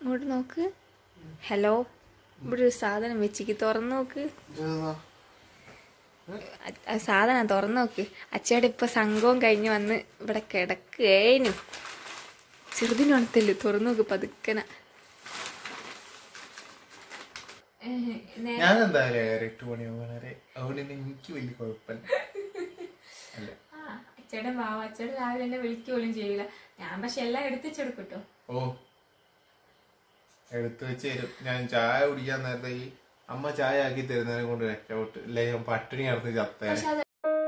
ഇങ്ങോട്ട് നോക്ക് ഹലോ ഇവിടെ ഒരു സാധനം വെച്ചിക്ക് തുറന്നു നോക്ക് അ- ആ സാധനം തുറന്നു നോക്ക് അച്ചയുടെ ഇപ്പൊ സംഘവും കഴിഞ്ഞ് വന്ന് ഇവിടെ കിടക്കേനു ചെറുതിനുണത്തല്ലേ തുറന്നു നോക്ക് പതുക്കന ഞാൻ എന്തായാലും ഏറെ എട്ട് മണിയാകുമ്പോൾ വരെ അതുകൊണ്ട് തന്നെ എനിക്ക് വലിയ കുഴപ്പമില്ല അല്ല അച്ചയുടെ മാവ അച്ചയുടെ രാവിലെ എന്നെ വിളിക്കുക പോലും ചെയ്യില്ല ഞാൻ പക്ഷെ എല്ലാം എടുത്തിച്ചെടുക്കും കേട്ടോ ഓ എടുത്തു വെച്ച് തരും ഞാൻ ചായ കുടിക്കാൻ നേരത്തെ ഈ അമ്മ ചായ ആക്കി തരുന്നതിനെ കൊണ്ട് രക്ഷപ്പെട്ട് ഇല്ലേ ഞാൻ പട്ടിണി കിടന്ന് ചത്തേനെ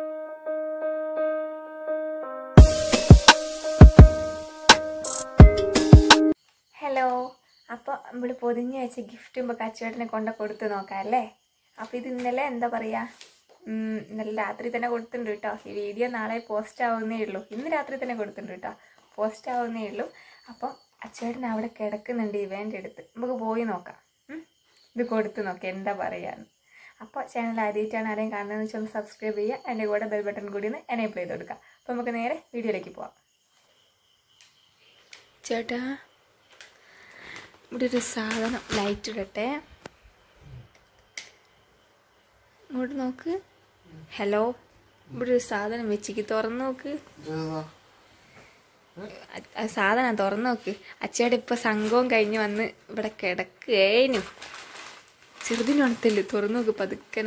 ഹലോ അപ്പോൾ നമ്മൾ പൊതിഞ്ഞ് വെച്ച ഗിഫ്റ്റ് ഇപ്പോൾ കച്ചവടത്തിനെ കൊണ്ട് കൊടുത്ത് നോക്കാം അല്ലേ അപ്പോൾ ഇത് ഇന്നലെ എന്താ പറയുക ഉം, ഇന്നലെ രാത്രി തന്നെ കൊടുത്തിട്ടുണ്ട് കേട്ടോ ഈ വീഡിയോ നാളെ പോസ്റ്റ് ആവുന്നേ ഉള്ളൂ ഇന്ന് രാത്രി തന്നെ കൊടുത്തിട്ടുണ്ട് കേട്ടോ പോസ്റ്റ് ആവുന്നേ ഉള്ളൂ അപ്പം അച്ചേട്ടൻ അവിടെ കിടക്കുന്നുണ്ട് ഇവേൻ്റെ അടുത്ത് നമുക്ക് പോയി നോക്കാം ഉം. ഇത് കൊടുത്ത് നോക്കാം എന്താ പറയാന്ന് അപ്പോൾ ചാനൽ ആദ്യമായിട്ടാണ് ആരെയും കാണുന്നതെന്ന് വെച്ചാൽ ഒന്ന് സബ്സ്ക്രൈബ് ചെയ്യുക എൻ്റെ കൂടെ ബെൽ ബട്ടൺ കൂടി ഒന്ന് എനേബിൾ ചെയ്ത് കൊടുക്കുക അപ്പോൾ നമുക്ക് നേരെ വീഡിയോയിലേക്ക് പോവാം ചേട്ടാ ഇവിടെ ഒരു സാധനം ലൈറ്റ് ഇടട്ടെ ഇങ്ങോട്ട് നോക്ക് ഹലോ ഇവിടെ ഒരു സാധനം വെച്ചിക്ക് തുറന്നു നോക്ക് അ- ആ സാധനം തുറന്നു നോക്ക് അച്ചയുടെ ഇപ്പൊ സംഘവും കഴിഞ്ഞ് വന്ന് ഇവിടെ കിടക്കേനു ചെറുതിനുണത്തല്ലേ തുറന്നു നോക്ക് പതുക്കന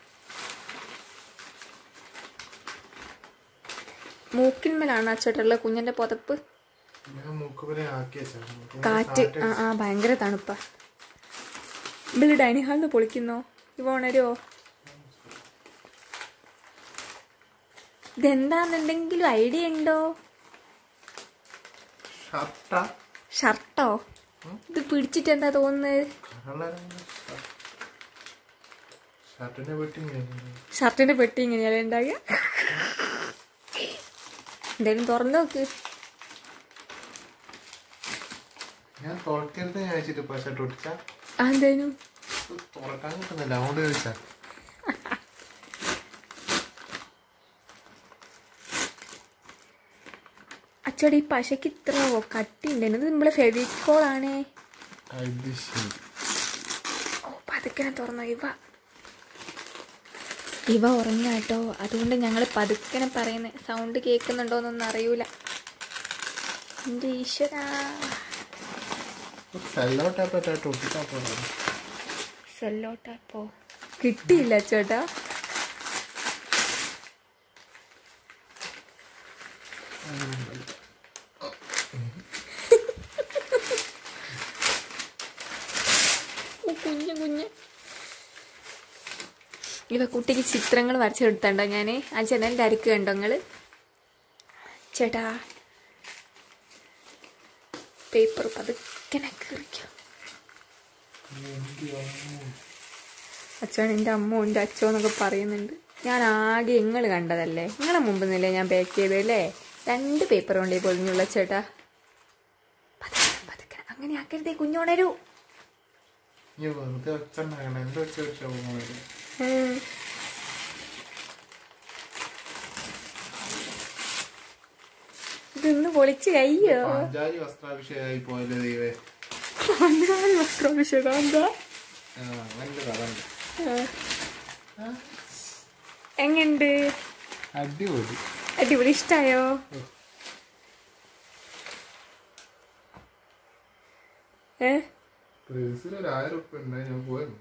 മൂക്കിന്മേലാണ് അച്ചോട്ടുള്ള കുഞ്ഞിന്റെ പുതപ്പ് ഞാൻ മൂക്കുപുരെ ആക്കി കാറ്റ് ആ ആ ഭയങ്കര തണുപ്പാ ഇവള് ഡൈനിങ് ഹാളിൽ പൊളിക്കുന്നോ ഇവ ഉണരോ ഇതെന്താന്നുണ്ടെങ്കിലും ഐഡിയ ഉണ്ടോ ഷർട്ടാ ഷർട്ടോ ഇത് പിടിച്ചിട്ട് എന്താ തോന്നുന്നത് ഷർട്ടിനെ വെട്ടി ഷർട്ടിന്റെ പെട്ടി ഇങ്ങനെയല്ലേ ഉണ്ടാകുക എന്തായാലും തുറന്നു നോക്ക് ഞാൻ തുറക്കരുത് ഞാൻ വെച്ചിട്ട് ഇപ്പൊ ഷർട്ട് ഒട്ടിച്ച ആ എന്തേനും തുറക്കാൻ കിട്ടുന്നില്ല അതുകൊണ്ട് ചോദിച്ചാ അച്ചോടെ ഈ പശയ്ക്ക് ഇത്ര കട്ടി ഉണ്ടായിരുന്നു ഇത് നമ്മളെ ഫെവിക്കോളാണേ അത് ശരി ഓ പതുക്കനെ തുറന്നു ഇവ ഇവ ഉറങ്ങാ കേട്ടോ അതുകൊണ്ട് ഞങ്ങൾ പതുക്കനെ പറയുന്നത് സൗണ്ട് കേൾക്കുന്നുണ്ടോന്നൊന്നും അറിയൂല എൻ്റെ ഈശ്വര സെല്ലോ ടാപ്പായിട്ട് ഒട്ടിച്ചാ പോലെ സെല്ലോട്ടപ്പോ കിട്ടിയില്ല ചേട്ടാ ഓ, കുഞ്ഞ് കുഞ്ഞ് ഇവ കുട്ടിക്ക് ചിത്രങ്ങൾ വരച്ചെടുത്തണ്ടോ ഞാൻ ആ ജനലിൻ്റെ അരിക്ക് കണ്ടോ നിങ്ങള് ചേട്ടാ പേപ്പർ പതുക്കനെ കീറിക്കോ അച്ഛൻ എൻ്റെ അമ്മ ഉണ്ട് അച്ഛൻ എന്നൊക്കെ പറയുന്നുണ്ട് ഞാൻ ആകെ നിങ്ങൾ കണ്ടതല്ലേ നിങ്ങളെ മുമ്പ് നിന്നല്ലേ ഞാൻ പാക്ക് ചെയ്തല്ലേ രണ്ട് പേപ്പർ കൊണ്ടേ പൊതിഞ്ഞുള്ള ചേട്ടാ പതുക്കെ പതുക്കെ അങ്ങനെ ആക്കരുതേ കുഞ്ഞുണരൂ നീ വെറുതെ ഒച്ചുണ്ടാകണം എന്ത് വെച്ച് വെച്ചാ പോകുന്നത് ഉം. ഇതൊന്ന് പൊളിച്ച് കയ്യോ പാഞ്ചാലി വസ്ത്രാഭിഷേകമായി പോയല്ലേ ദൈവേ വസ്ത്രാഭിഷേകം എന്താ ആ അങ്ങനത്തെ കഥ ഉണ്ട് എങ്ങണ്ട് അടിപൊളി അടിപൊളി ഇഷ്ടായോ ഏ പ്രൈസിൽ ഒരു ആയിരം ഉറുപ്പ ഉണ്ടായി ഞാൻ പോയിരുന്നു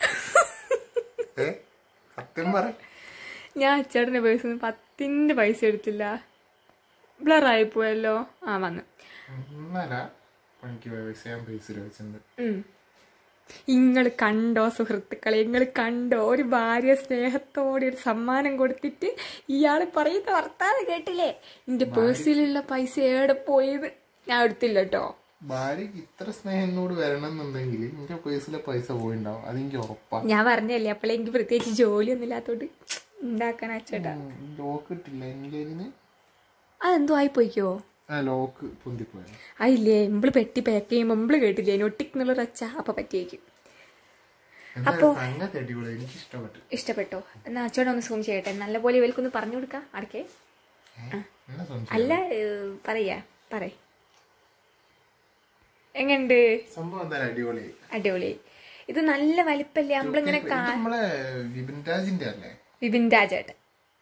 ഏ സത്യം പറ ഞാൻ അച്ചേട്ടൻ്റെ പേഴ്സിൽ നിന്ന് പത്തിൻ്റെ പൈസ എടുത്തില്ല ബ്ലറായി പോയല്ലോ ആ വന്ന് ഒന്നര പണിക്ക് പോയ പൈസ ഞാൻ പ്രൈസിൽ വെച്ചിട്ടുണ്ട് നിങ്ങൾ കണ്ടോ സുഹൃത്തുക്കളെ നിങ്ങൾ കണ്ടോ ഒരു ഭാര്യ സ്നേഹത്തോടെ ഒരു സമ്മാനം കൊടുത്തിട്ട് ഇയാൾ പറയുന്ന വർത്താനം കേട്ടില്ലേ എന്റെ പേഴ്സിലുള്ള പൈസ എവിടെ പോയത് ഞാൻ എടുത്തില്ല കേട്ടോ ഭാര്യക്ക് ഇത്ര സ്നേഹം എന്നോട് വരണം എന്നുണ്ടെങ്കിൽ എന്റെ പേഴ്സിലെ പൈസ പോയിണ്ടാവും അതെനിക്ക് ഉറപ്പാ ഞാൻ പറഞ്ഞല്ലേ അപ്പോഴേ എനിക്ക് പ്രത്യേകിച്ച് ജോലിയൊന്നും ഇല്ലാത്തോണ്ട് ഉണ്ടാക്കാൻ അച്ചേട്ടാ ലോക്ക് ഇട്ടില്ല എന്റെ ഇതിന് അതെന്തോ ആയിപ്പോയിക്കോ ആ ലോക്ക് പൊന്തിപ്പോയ അതില്ലേ ഇമ്പിള് പെട്ടി പാക്ക് ചെയ്യുമ്പോൾ ഇമ്പിള് കേട്ടില്ലേ ഒട്ടിക് എന്നുള്ളൊരു അച്ഛ അപ്പൊ പറ്റിയേക്കും എന്തായാലും സംഗതി അടിപൊളി എനിക്ക് ഇഷ്ടപ്പെട്ടു ഇഷ്ടപ്പെട്ടോ എന്നാ അച്ചോടെ ഒന്ന് സൂം ചെയ്യട്ടെ നല്ലപോലെ ഇവൽക്കൊന്ന് പറഞ്ഞു കൊടുക്കാം അടക്കേ എന്നാ സംശയം അല്ല ഏ, പറയാ പറയ് എങ്ങണ്ട് സംഭവം എന്തായാലും അടിപൊളി അടിപൊളി ഇത് നല്ല വലിപ്പല്ലേ നമ്മളിങ്ങനെ ഇത് കാ നമ്മളെ വിപിൻ രാജിന്റെ അല്ലേ വിപിൻ രാജേട്ടൻ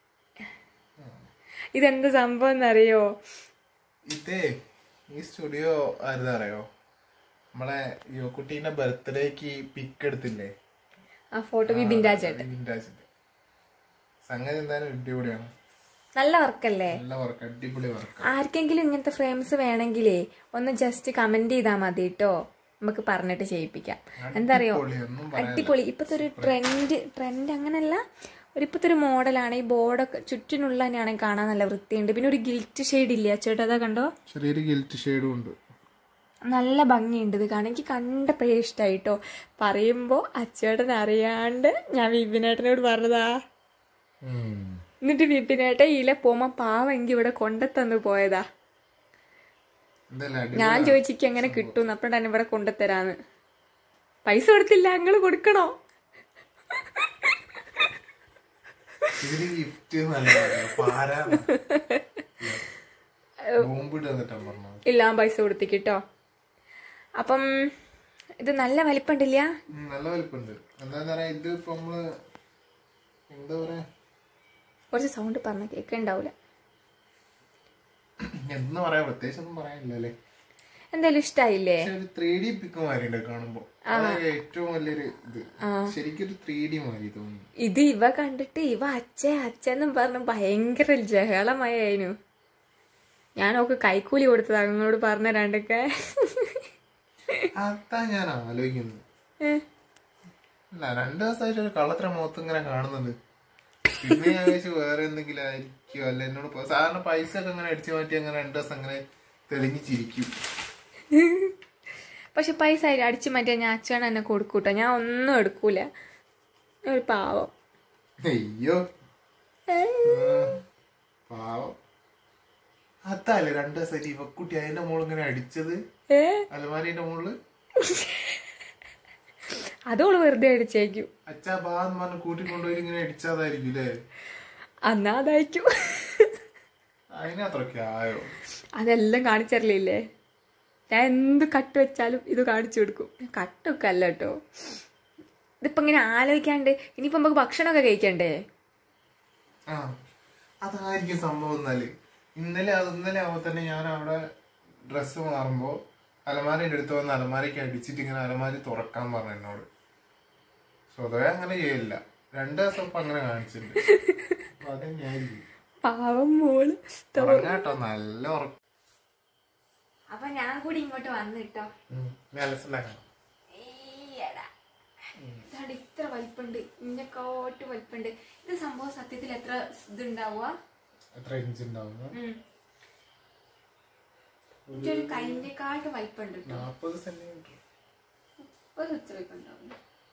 ഇതെന്ത് സംഭവം എന്നറിയോ ഇതേ ഈ സ്റ്റുഡിയോ ആരുതാ അറിയോ നമ്മളെ യുവക്കുട്ടീന്റെ ബർത്ത്ഡേക്ക് പിക്ക് എടുത്തില്ലേ ആ ഫോട്ടോ വിപിൻ രാജേട്ടൻ വിപിൻ രാജിന്റെ സംഗതി എന്തായാലും അടിപൊളിയാണ് നല്ല വർക്കല്ലേ നല്ല വർക്ക് അടിപൊളി വർക്ക് ആർക്കെങ്കിലും ഇങ്ങനത്തെ ഫ്രെയിംസ് വേണമെങ്കിലേ ഒന്ന് ജസ്റ്റ് കമന്റ് ചെയ്താൽ മതി കേട്ടോ നമുക്ക് പറഞ്ഞിട്ട് ചെയ്യിപ്പിക്കാം എന്താ അറിയോ ഒന്നും പറയാൻ അടിപൊളി ഇപ്പത്തെ ഒരു ട്രെൻഡ് ട്രെൻഡ് അങ്ങനല്ല ഒരു ഇപ്പത്തെ ഒരു മോഡലാണ് ഈ ബോർഡൊക്കെ ചുറ്റിനുള്ള തന്നെയാണെങ്കിൽ കാണാൻ നല്ല വൃത്തിയുണ്ട് പിന്നെ ഒരു ഗിൽറ്റ് ഷെയ്ഡ് ഇല്ല ചേട്ടാ അതാ കണ്ടോ ചെറിയൊരു ഗിൽറ്റ് ഷെയ്ഡും ഉണ്ട് നല്ല ഭംഗിയുണ്ട് ഇത് കാണാൻ എനിക്ക് കണ്ടപ്പോഴേ ഇഷ്ടമായിട്ടോ പറയുമ്പോൾ അച്ചേട്ടൻ അറിയാണ്ട് ഞാൻ വിപിനേട്ടനോട് പറഞ്ഞതാ എന്നിട്ട് വിപിനേട്ടൻ ഇല പോകുമ്പോൾ പാവം എനിക്ക് ഇവിടെ കൊണ്ടെത്തന്ന് പോയതാ എന്തായാലും അടി ഞാൻ ചോദിച്ചിക്ക് എങ്ങനെ കിട്ടും അപ്പോൾ തന്നെ ഇവിടെ കൊണ്ടുത്തരാന്ന് പൈസ കൊടുത്തില്ല ഞങ്ങൾ കൊടുക്കണോ ഇതിന് ഗിഫ്റ്റ് നല്ല പാരാ ബോംബിട്ട് തന്നിട്ടാ പറഞ്ഞത് ഇല്ല ഞാൻ പൈസ കൊടുത്തിട്ടോ അപ്പം ഇത് നല്ല വലിപ്പമുണ്ടില്ല ഉം, നല്ല വലിപ്പമുണ്ട് എന്താന്ന് പറയാ ഇത് ഇപ്പൊ നമ്മള് എന്താ പറയാ കുറച്ച് സൗണ്ട് പറഞ്ഞ കേൾക്കുന്നുണ്ടാവില്ല എന്ന് പറയാ പ്രത്യേകിച്ച് ഒന്നും പറയാനില്ല അല്ലേ എന്തായാലും ഇഷ്ടായില്ലേ പക്ഷെ ഒരു ത്രീ ഡി പിക്ക് മാറിയുണ്ട് കാണുമ്പോ അതൊക്കെ ഏറ്റവും വലിയൊരു ഇത് ശരിക്കും ഒരു ത്രീ ഡി മാറി തോന്നി ഇത് ഇവ കണ്ടിട്ട് ഇവ അച്ഛ അച്ഛന്നും പറഞ്ഞ് ഭയങ്കര ജഹളമായിരുന്നു ഞാൻ ഓക്ക് കൈക്കൂലി കൊടുത്തതാ നിങ്ങളോട് പറഞ്ഞ രണ്ടൊക്കെ അതാ ഞാൻ ആലോചിക്കുന്നത് അല്ല രണ്ടു ദിവസമായിട്ട് ഒരു കള്ളത്ര മുഖത്ത് ഇങ്ങനെ കാണുന്നുണ്ട് പിന്നെ ഞാൻ വിചാരിച്ചു വേറെ എന്തെങ്കിലും ആയിരിക്കും അല്ല എന്നോട് പ- സാധാരണ പൈസ ഒക്കെ അങ്ങനെ അടിച്ചു മാറ്റി അങ്ങനെ രണ്ടു ദിവസം അങ്ങനെ തെളിഞ്ഞിച്ചിരിക്കും പക്ഷെ പൈസ അടിച്ചു മാറ്റിയാൽ ഞാൻ അച്ഛൻ എന്നെ കൊടുക്കൂട്ടോ ഞാൻ ഒന്നും എടുക്കൂല ഞാൻ ഒരു പാവം അയ്യോ ആ, പാവം അതല്ലേ രണ്ടു ദിവസമായിട്ട് ഇവക്കുട്ടി അതിന്റെ മോള് ഇങ്ങനെ അടിച്ചത് ഏ അലമാരിന്റെ മോള് അതോള് വെറുതെ അടിച്ചേക്കും അച്ഛാ ബാന്ന് പറഞ്ഞ് കൂട്ടിക്കൊണ്ടുപോയി ഇങ്ങനെ അടിച്ചതായിരിക്കും അല്ലേ എന്നാ അതായിരിക്കും അതിനത്രയൊക്കെ ആയോ അതെല്ലാം കാണിച്ചറില്ലേ ഞാൻ എന്ത് കട്ട് വെച്ചാലും ഇത് കാണിച്ചു കൊടുക്കും കട്ടൊക്കെ അല്ല കേട്ടോ ഇതിപ്പോ ഇങ്ങനെ ആലോചിക്കാണ്ട് ഇനിയിപ്പോ നമുക്ക് ഭക്ഷണമൊക്കെ കഴിക്കണ്ടേ ആ അതായിരിക്കും സംഭവം എന്നാല് ഇന്നലെ അത് ഇന്നലെ ആവുമ്പോ തന്നെ ഞാൻ അവിടെ ഡ്രസ്സ് മാറുമ്പോ അലമാരയുടെ അടുത്ത് വന്ന് അലമാരയ്ക്ക് അടിച്ചിട്ട് ഇങ്ങനെ അലമാരി തുറക്കാൻ പറഞ്ഞു എന്നോട് സ്വതവേ അങ്ങനെ ചെയ്യില്ല രണ്ടു ദിവസം ഇപ്പൊ അങ്ങനെ കാണിച്ചിട്ടുണ്ട് അപ്പൊ അതെന്നെയായിരിക്കും പാവം മോള് ഉറങ്ങാട്ടോ നല്ല ഉറക്കം അപ്പൊ ഞാൻ കൂടി ഇങ്ങോട്ട് വന്നിട്ടോ ഉം. ഇനി അലസുണ്ടാക്കണം ഇതാണ് ഇത്ര വലിപ്പുണ്ട് ഇന്നക്കോട്ട് വലിപ്പുണ്ട് ഇത് സംഭവം സത്യത്തിൽ എത്ര ഇതുണ്ടാവുക എത്ര ഇഞ്ച് ഉണ്ടാവുന്നു ഇതിന്റെ ഒരു കൈന്റെക്കാട്ട് വലിപ്പുണ്ട് കേട്ടോ നാപ്പത് സെന്റിമീറ്റർ ഒരു ഇത്ര ഉണ്ടാവും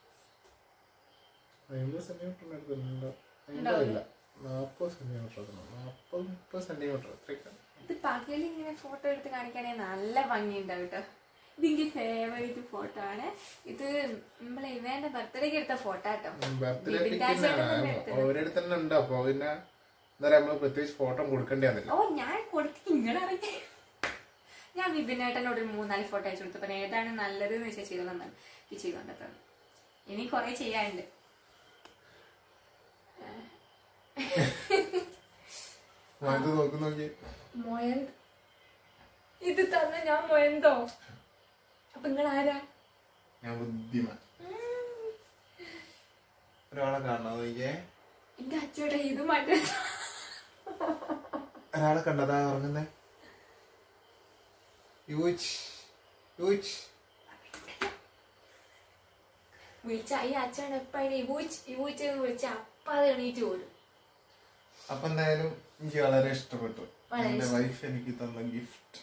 അമ്പത് സെന്റിമീറ്റർ അടുത്തുണ്ടോ ഉണ്ടാവില്ല നാപ്പത് സെന്റിമീറ്റർ നാപ്പത് മുപ്പത് സെന്റിമീറ്റർ അത്രയൊക്കെ ഇത് പകൽ ഇങ്ങനെ ഫോട്ടോ എടുത്ത് കാണിക്കുകയാണെങ്കിൽ നല്ല ഭംഗിയുണ്ടാവും കേട്ടോ ഇത് എനിക്ക് ഫേവറേറ്റ് ഫോട്ടോ ആണ് ഇത് നമ്മളെ ഇവേന്റെ ബർത്ത്ഡേക്ക് എടുത്ത ഫോട്ടോ കേട്ടോ ബർത്ത്ഡേ ബിബിൻ രാജേട്ടൻ തന്നെ എടുത്തത്. അവരുടെ തന്നെ ഉണ്ട് അപ്പൊ പിന്നെ എന്താ പറയാ നമ്മള് പ്രത്യേകിച്ച് ഫോട്ടോ കൊടുക്കേണ്ടതല്ല ഓ ഞാൻ കൊടുത്ത് നിങ്ങളറിഞ്ഞ ഞാൻ വിപിനേട്ടനോട് ഒരു മൂന്നാല് ഫോട്ടോ അയച്ചു കൊടുത്തു പിന്നെ ഏതാണ് നല്ലത് എന്ന് വെച്ചാൽ ചെയ്തു തന്നാണ് ഈ ചെയ്തു കണ്ടെത്തത് ഇനി കുറെ ചെയ്യാനുണ്ട് ഇത് നോക്കി നോക്കി മൊയന്ത് ഇത് തന്നെ ഞാൻ മൊയന്തോ അപ്പൊ നിങ്ങൾ ആരാ ഞാൻ ബുദ്ധിമാൻ ഒരാളെ കാണാൻ നോക്കിയേ എന്റെ അച്ഛയുടെ ഇത് മാറ്റാ ഒരാളെ കണ്ടതാ ഉറങ്ങുന്നേ യൂച്ച് യൂച്ച് വിളിച്ച ഈ അച്ഛൻ എപ്പോഴും ഇവൂച്ച് ഇവൂച്ച് എന്ന് വിളിച്ച അപ്പ അത് എണീറ്റ് പോലും അപ്പൊ എന്തായാലും എനിക്ക് വളരെ ഇഷ്ടപ്പെട്ടു വളരെ എന്റെ വൈഫ് എനിക്ക് തന്ന ഗിഫ്റ്റ്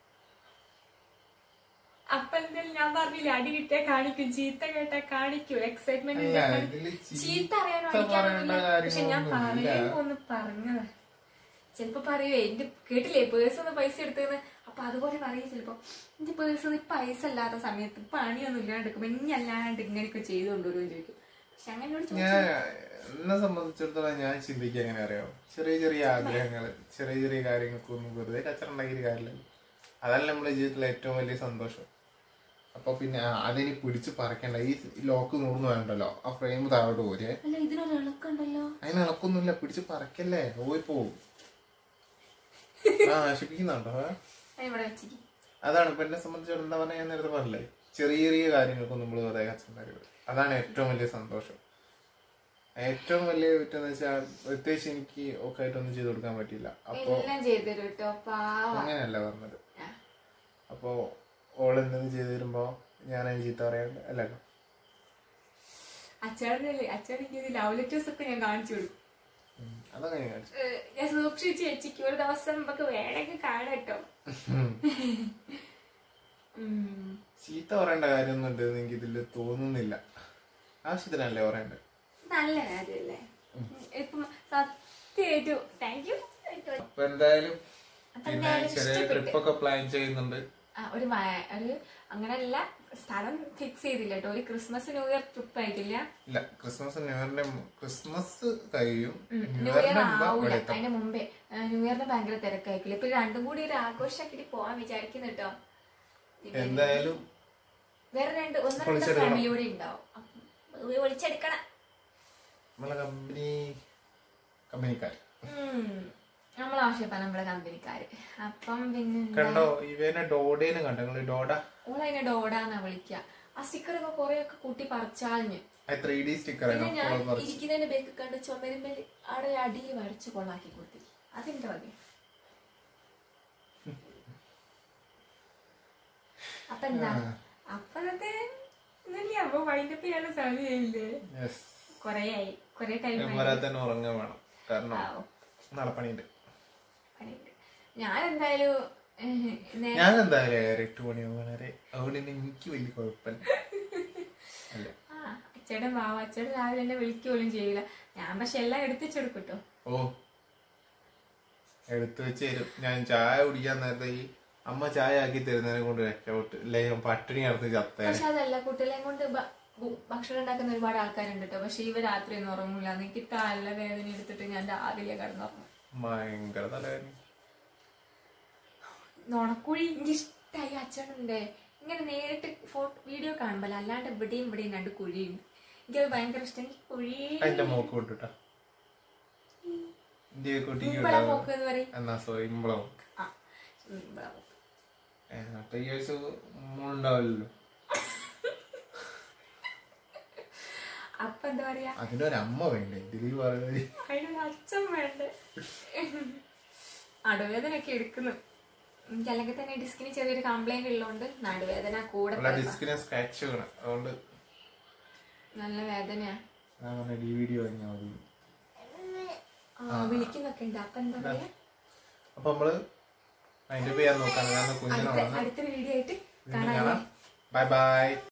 അപ്പൊ എന്തായാലും ഞാൻ പറഞ്ഞില്ല അടി കിട്ടിയാ കാണിക്കും ചീത്ത കേട്ടാ കാണിക്കും എക്സൈറ്റ്മെന്റ് അല്ല ഇതില് ചീത്ത അറിയാനോ ചീത്ത അടിക്കാനൊന്നുമില്ല പറയേണ്ട പക്ഷെ ഞാൻ കാര്യങ്ങളൊന്നുമില്ല. പറയുമ്പോ ഒന്ന് പറഞ്ഞതാ ചിലപ്പോ പറയുവേ എന്റെ കേട്ടില്ലേ പേഴ്സ് ഒന്ന് പൈസ എടുത്തതെന്ന് അപ്പൊ അതുപോലെ പറയും ചിലപ്പോ എന്റെ പേഴ്സ് പൈസ അല്ലാത്ത സമയത്ത് പണിയൊന്നും ഇല്ലാണ്ട് ഇനി അല്ലാണ്ട് ഇങ്ങനെയൊക്കെ ചെയ്തു കൊണ്ടുവരുമെന്ന് ചോദിക്കും പക്ഷെ അങ്ങനെ എന്നോട് ചോദിച്ചു ഞാൻ എന്നെ സംബന്ധിച്ചിടത്തോളം ഞാൻ ചിന്തിക്കുക എങ്ങനെ അറിയാം ചെറിയ ചെറിയ ആഗ്രഹങ്ങൾ ചെറിയ ചെറിയ കാര്യങ്ങൾക്കൊന്നും വെറുതെ കച്ചറുണ്ടാക്കിയ കാര്യമില്ല അതല്ല നമ്മുടെ ജീവിതത്തിലെ ഏറ്റവും വലിയ സന്തോഷം അപ്പൊ പിന്നെ ആ, അതിനി പിടിച്ച് പറിക്കണ്ട ഈ ലോക്ക് നൂർന്ന് വേണ്ടല്ലോ ആ ഫ്രെയിം താഴോട്ട് പോരേ അല്ല ഇതിനൊരു ഇളക്കുണ്ടല്ലോ അതിന് ഇളക്കൊന്നുമില്ല പിടിച്ച് പറിക്കല്ലേ പോയി പോവും ആ നശിപ്പിക്കുന്നുണ്ടോ ഏ? ഞാൻ ഇവിടെ വെച്ചിരിക്കും അതാണ് ഇപ്പൊ എന്നെ സംബന്ധിച്ചിടത്തോളം എന്താ പറഞ്ഞാൽ ഞാൻ നേരത്തെ പറഞ്ഞില്ലേ ചെറിയ ചെറിയ കാര്യങ്ങൾക്കും നമ്മൾ വെറുതെ കച്ചണ്ടാക്കരുത് അതാണ് ഏറ്റവും വലിയ സന്തോഷം ഏറ്റവും വലിയ കുറ്റം വെച്ചാൽ പ്രത്യേകിച്ച് എനിക്ക് ഒക്കെ ആയിട്ടൊന്നും ചെയ്ത് കൊടുക്കാൻ പറ്റിയില്ല അപ്പൊ എല്ലാം ചെയ്തു കേട്ടോ പാവ അങ്ങനെയല്ല പറഞ്ഞത് ആ. അപ്പോ ഓൾ എന്തെങ്കിലും ചെയ്തു തരുമ്പോ ഞാൻ അതിന് ചീത്ത പറയാണ്ട് അല്ലല്ലോ അച്ചാടിനല്ലേ അച്ചാടിക്ക് ലവ് ലെറ്റേഴ്സ് ഒക്കെ ഞാൻ കാണിച്ചു കൊടുക്കും ഉം. അതങ്ങനെ കാണിച്ചു ഏഹ് ഞാൻ സൂക്ഷിച്ച് വെച്ചിക്ക് ഒരു ദിവസം നമുക്ക് വേണമെങ്കിൽ കാണട്ടോ ഉം. ചീത്ത പറയേണ്ട കാര്യമൊന്നും ഉണ്ടെന്ന് എനിക്ക് ഇതിൽ തോന്നുന്നില്ല ആവശ്യത്തിനല്ലേ പറയണ്ടത് നല്ല കാര്യല്ലേ ഇപ്പം സത്യമായിട്ടു താങ്ക് യു അപ്പൊ എന്തായാലും അപ്പൊ പിന്നെ എന്തായാലും ചെറിയ ഇഷ്ടപ്പെട്ടു. ട്രിപ്പ് ഒക്കെ പ്ലാൻ ചെയ്യുന്നുണ്ട് ഒരു വ- ഒരു അങ്ങനെയല്ല സ്ഥലം ഫിക്സ് ചെയ്തില്ല കേട്ടോ ഒരു ക്രിസ്മസ് ന്യൂ ഇയർ ട്രിപ്പ് ആയിട്ടില്ല ഇല്ല ക്രിസ്മസ് ന്യൂ ഇയറിന്റെ മു- ക്രിസ്മസ് കഴിയും ഉം, ന്യൂ ന്യൂ ഇയർ ഇയറിന്റെ മുമ്പ് ആവൂല ഇവിടെ എത്തും അതിന്റെ മുമ്പേ ഏഹ്, ന്യൂ ഇയറിന് ഭയങ്കര തിരക്കായിരിക്കില്ല ഇപ്പൊ രണ്ടും കൂടി ഒരു ആഘോഷമാക്കിട്ട് പോവാൻ വിചാരിക്കുന്നു കേട്ടോ ഇവര് എന്തായാലും വേറെ രണ്ട് ഒന്ന് രണ്ട് വിളിച്ചെടുക്കണം. ഫാമിലി കൂടി ഉണ്ടാവും അപ്പം വിളിച്ചെടുക്കണം നമ്മളെ കമ്പനി കമ്പനിക്കാർ ഉം. നമ്മൾ ആവശ്യപ്പെടാം നമ്മളെ കമ്പനിക്കാര് അപ്പം പിന്നെ എന്താ? കണ്ടോ ഇവനെ ഡോഡേനെ കണ്ടോ നിങ്ങള് ഡോഡ ഓളതിനെ ഡോഡാന്നാ വിളിക്കുക ആ സ്റ്റിക്കറൊക്കെ കുറെ ഒക്കെ കൂട്ടി പറിച്ചാളിഞ്ഞ് ത്രീ ഡി സ്റ്റിക്കർ പിന്നെ ഞാൻ ഇരിക്കുന്നതിന്റെ ബേക്ക് കണ്ട് ചുമരുമ്പൽ അവിടെ അടിയിൽ വരച്ച് കൊള്ളാക്കി കൊടുത്തി അതിന്റെ വക അപ്പൊ എന്താ അപ്പോഴത്തെ ഇതല്ലേ അപ്പൊ വൈൻഡപ്പ് ചെയ്യാനുള്ള സമയമില്ലേ കൊറേ ആയി കൊറേ ടൈം ആയി പോരാ തന്നെ ഉറങ്ങാൻ വേണം കാരണം ആവോ. നാളെ പണിയുണ്ട് പണിയുണ്ട്. ഞാൻ എന്തായാലും ഏഹ്, നേ- ഞാൻ എന്തായാലും ഏറെ എട്ട് മണിയാവും വരെ അതുകൊണ്ട് തന്നെ എനിക്ക് വലിയ കുഴപ്പമില്ല അല്ലേ ആ അച്ഛയുടെ മാവ അച്ഛയുടെ രാവിലെ എന്നെ വിളിക്കുകയും ചെയ്യില്ല ഞാൻ പക്ഷെ എല്ലാം എടുത്തിച്ചെടുക്കും കേട്ടോ ഓ എടുത്തു വെച്ച് തരും ഞാൻ ചായ കുടിക്കാൻ നേരത്തെ ഈ അമ്മ ചായ ആക്കി തരുന്നതിനെ കൊണ്ട് രക്ഷപ്പെട്ട് ഇല്ലേ ഞാൻ പട്ടിണി നടന്ന് ചത്തേനെ പക്ഷെ അതല്ല കുട്ടികളെയും കൊണ്ട് ഭ- ഭു- ഭക്ഷണം ഉണ്ടാക്കുന്ന ഒരുപാട് ആൾക്കാരുണ്ട് കേട്ടോ പക്ഷെ ഇവ രാത്രി ഒന്നും ഉറങ്ങൂല എനിക്ക് തല വേദന എടുത്തിട്ട് ഞാൻ രാവിലെ കിടന്നുറങ്ങും ഭയങ്കര തലവേദന നുണക്കുഴി എനിക്ക് ഇഷ്ടമായി അച്ഛനുണ്ട് ഇങ്ങനെ നേരിട്ട് ഫോട്ടോ വീഡിയോ കാണുമ്പോൾ അല്ലാണ്ട് ഇവിടെയും ഇവിടെയും രണ്ട് കുഴിയുണ്ട് എനിക്കത് ഭയങ്കര ഇഷ്ടം എനിക്ക് കുഴി അതിന്റെ മോക്ക് വിട്ടിട്ടാ ഇന്ത്യ കുട്ടിക്ക് ഇമ്പള പോക്ക് എന്ന് പറയും എന്നാ സോ ഇമ്പളം ആ ഇമ്പള പോക്ക് ത്രീ ഇയേഴ്സ് ഉണ്ടാവില്ലല്ലോ അപ്പൊ എന്താ പറയാ അതിനൊരമ്മ വേണ്ടേ ഇതിൽ പറയുന്നത് അതിനൊരു അച്ഛൻ വേണ്ടേ നടുവേദനയൊക്കെ എടുക്കുന്നു എനിക്ക് അല്ലെങ്കിൽ തന്നെ ഡിസ്കിന് ചെറിയൊരു കംപ്ലൈന്റ് ഉള്ളതുകൊണ്ട് നടുവേദന കൂടെ ഉള്ള ഡിസ്കിനെ സ്ക്രാച്ച് വേണം അതുകൊണ്ട് നല്ല വേദനയാ ഞാൻ പറഞ്ഞ ഡി വി ഡി വാങ്ങിയാൽ മതി ആ, വിളിക്കുന്നൊക്കെ ഉണ്ട് അപ്പൊ എന്താ പറയാ അപ്പൊ നമ്മള് അതിന്റെ പേര് നോക്കാൻ കാരണം കുഞ്ഞിനെ അടുത്ത- അടുത്തൊരു വീഡിയോ ആയിട്ട് കാണാം കാണാം ബൈ ബൈ